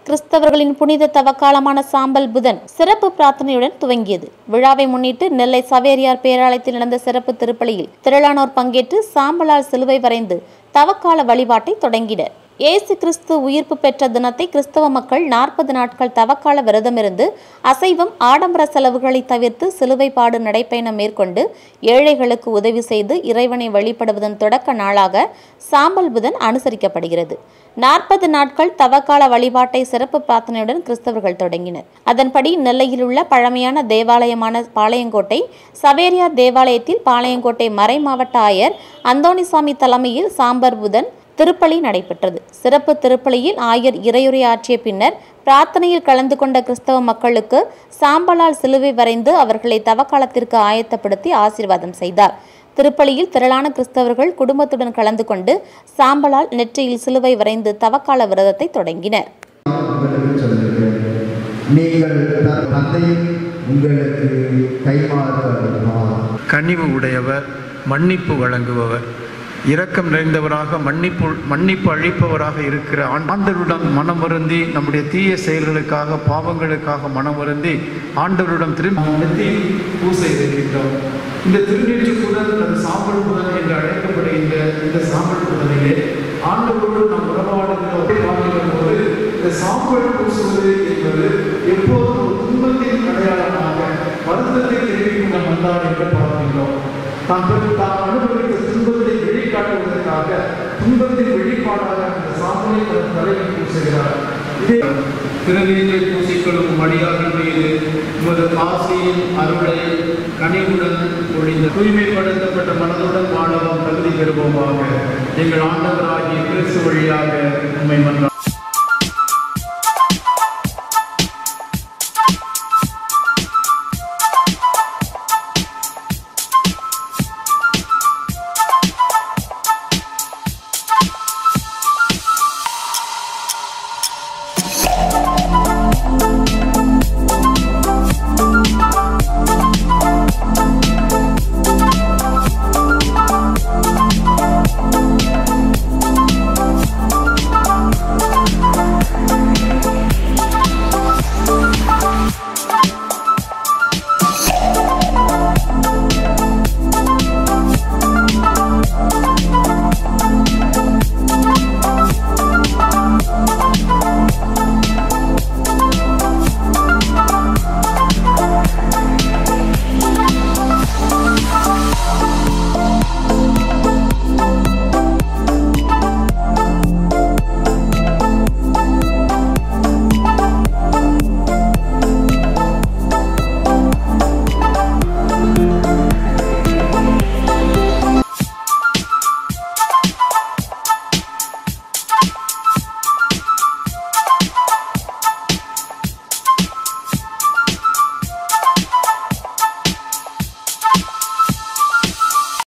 கிறிஸ்தவர்களின் புனித தவக்காலமான சாம்பல் புதன் சிறப்பு பிரார்த்தனையுடன் துவங்கியது விழாவை முன்னிட்டு நெல்லை சவேரியார் பேராலயத்தில் நடந்த சிறப்பு திருப்பலியில் திரளானோர் பங்கேற்று சாம்பலால் சிலுவை வரைந்து தவக்கால வழிபாட்டை தொடங்கினர் இயேசு கிறிஸ்து உயிர்ப்பு பெற்ற தினத்தை கிறிஸ்தவ மக்கள் நாற்பது நாட்கள் தவக்கால விரதமிருந்து அசைவம் ஆடம்பர செலவுகளை தவிர்த்து சிலுவை பாடு நடைப்பயணம் மேற்கொண்டு ஏழைகளுக்கு உதவி செய்து இறைவனை வழிபடுவதன் தொடக்க நாளாக சாம்பல் புதன் அனுசரிக்கப்படுகிறது நாற்பது நாட்கள் தவக்கால வழிபாட்டை சிறப்பு பிரார்த்தனையுடன் கிறிஸ்தவர்கள் தொடங்கினர் அதன்படி நெல்லையில் உள்ள பழமையான தேவாலயமான பாளையங்கோட்டை சவேரியார் தேவாலயத்தில் பாளையங்கோட்டை மறை மாவட்ட ஆயர் அந்தோணிசாமி தலைமையில் சாம்பர் புதன் திருப்பலி நடைபெற்றது சிறப்பு திருப்பலியில் ஆயர் இறையுரை ஆற்றிய பின்னர் பிரார்த்தனையில் கலந்து கொண்ட கிறிஸ்தவ மக்களுக்கு சாம்பலால் சிலுவை வரைந்து அவர்களை தவக்காலத்திற்கு ஆயத்தப்படுத்தி ஆசீர்வாதம் செய்தார் திருப்பலியில் திரளான கிறிஸ்தவர்கள் குடும்பத்துடன் கலந்து கொண்டு சாம்பலால் நெற்றியில் சிலுவை வரைந்து தவக்கால விரதத்தை தொடங்கினர் உங்களுக்கு சொல்லுகிறேன் நீங்கள் தன் தந்தையும் உங்களுக்கு கைமாறுவார் கனிவு உடையவர் மன்னிப்பு வழங்குபவர் இரக்கம் நிறைந்தவராக மன்னிப்பு மன்னிப்பு அளிப்பவராக இருக்கிற ஆண்- ஆண்டவரிடம் மனம் வருந்தி நம்முடைய தீய செயல்களுக்காக பாவங்களுக்காக மனம் வருந்தி ஆண்டவரிடம் திரும்பி பூசை இருக்கின்றோம் இந்த திருநீற்று புதன் அது சாம்பல் புதன் என்று அழைக்கப்படுகின்ற இந்த சாம்பல் புதனிலே ஆண்டவரோடு நாம் உறவாடுகிற வாழ்கிற போது இந்த சாம்பல் பூசுவது என்பது எப்போதும் ஒரு துன்பத்தின் அடையாளமாக வருத்தத்தை தெரிவிக்கும் நம் வந்தார் என்று பார்க்கின்றோம் தான் பெற்று தான் அனுபவித்த துன்பத்தை வெளிக்காட்டுவதற்காக துன்பத்தின் வெளிப்பாடாக அந்த சாம்பலை தன் தலையில் பூசுகிறார் இதே திருநீரை பூசிக்கொள்ளும் அடியார்கள் மீது உமது ஆசையின் அருளை கனிவுடன் பொழிந்த தூய்மைப்படுத்தப்பட்ட மனதுடன் வாழவும் தகுதி பெறுவோமாக எங்கள் ஆண்டவராகிய கிறிஸ்து வழியாக உண்மை மன்றார்